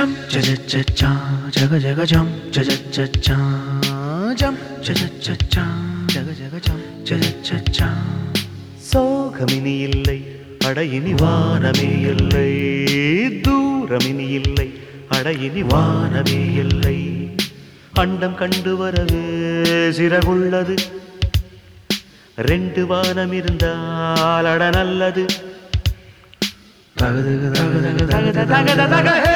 Jump, cha cha cha cha, jaga jaga jump, cha cha cha cha, jump, cha cha cha cha, jaga jaga jump, cha cha cha cha. சோகமினி இல்லை அடையினி வானமே இல்லை தூரமினி இல்லை அடையினி வானமே இல்லை அண்டம் கண்டு வரவே சிறகுள்ளது ரெண்டு வானம் இருந்தால் அட நல்லது தகதக தகதக தகதக தகத தக ஹே!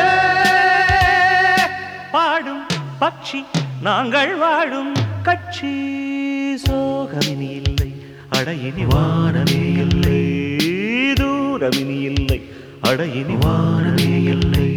பாடும் பட்சி நாங்கள் வாழும் கட்சி சோகமினி இல்லை அடையினி வானமே இல்லை தூரமினி இல்லை அடையினி வானமே இல்லை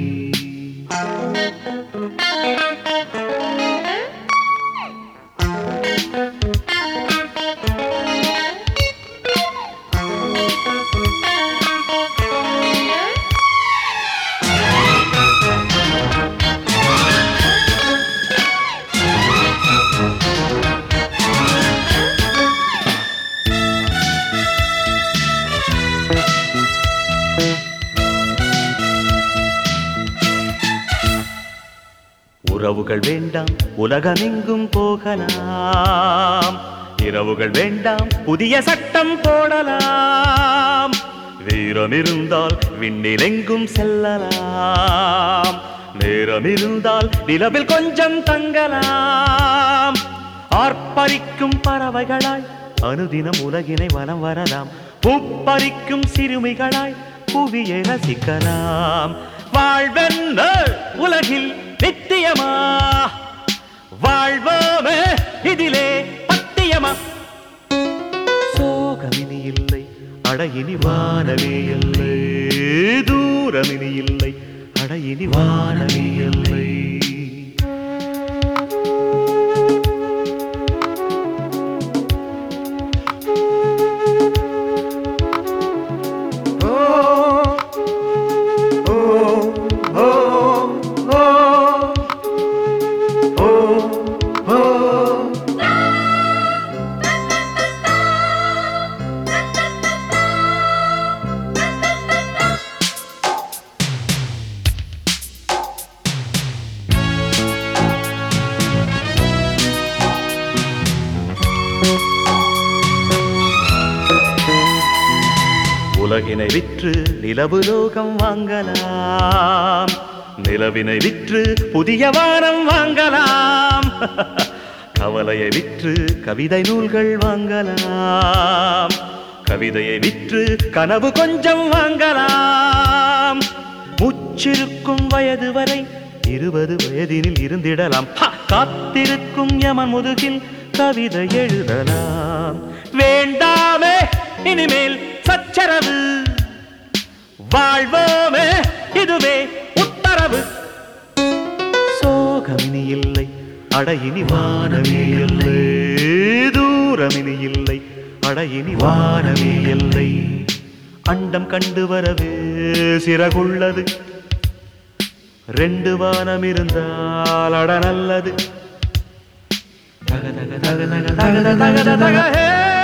உறவுகள் வேண்டாம் உலகமெங்கும் போகலாம் இரவுகள் வேண்டாம் புதிய சட்டம் போடலாம் வீரம் இருந்தால் விண்ணிலெங்கும் செல்லலாம் நேரம் இருந்தால் நிலவில் கொஞ்சம் தங்கலாம் ஆர்ப்பரிக்கும் பறவைகளாய் அனுதினம் உலகினை வலம் வரலாம் பூப்பறிக்கும் சிறுமிகளாய் புவியை ரசிக்கலாம் வாழ்வென்ன உலகில் நித்தியமா வாழ்வோமே இதிலே பத்தியமா சோகமினி இல்லை அடையினி வானமே இல்லை தூரமினி இல்லை அடையினி வானமே இல்லை உலகினை விற்று நிலவு லோகம் வாங்கலாம் நிலவினை விற்று புதிய வானம் வாங்கலாம் கவலையை விற்று கவிதை நூல்கள் வாங்கலாம் கவிதையை விற்று கனவு கொஞ்சம் வாங்கலாம் முச்சிருக்கும் வயது வரை இருபது வயதினில் இருந்திடலாம் ஹ! காத்திருக்கும் யமன் முதுகில் கவிதை எழுதலாம் வேண்டாமே இனிமேல் சச்சரவு வாழ்வோமே இதுவே உத்தரவு சோகமினி இல்லை அடையினி வானமே இல்லை தூரமினி இல்லை அடையினி வானமே இல்லை அண்டம் கண்டு வரவே சிறகுள்ளது ரெண்டு வானம் இருந்தால் அட நல்லது தக தக தக தக தக தக தக தக ஹே!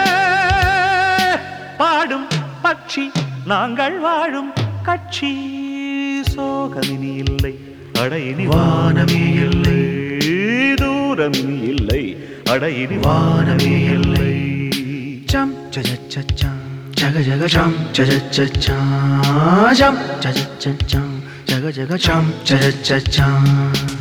பாடும் பட்சி நாங்கள் வாழும் கட்சி சோகமினி இல்லை அடையினி வானமே இல்லை தூரமினி இல்லை அடையினி வானமே இல்லை Jump, cha cha cha cha, jaga jaga jump, cha cha cha cha, jump, cha cha cha cha, jaga jaga jump, cha cha cha cha.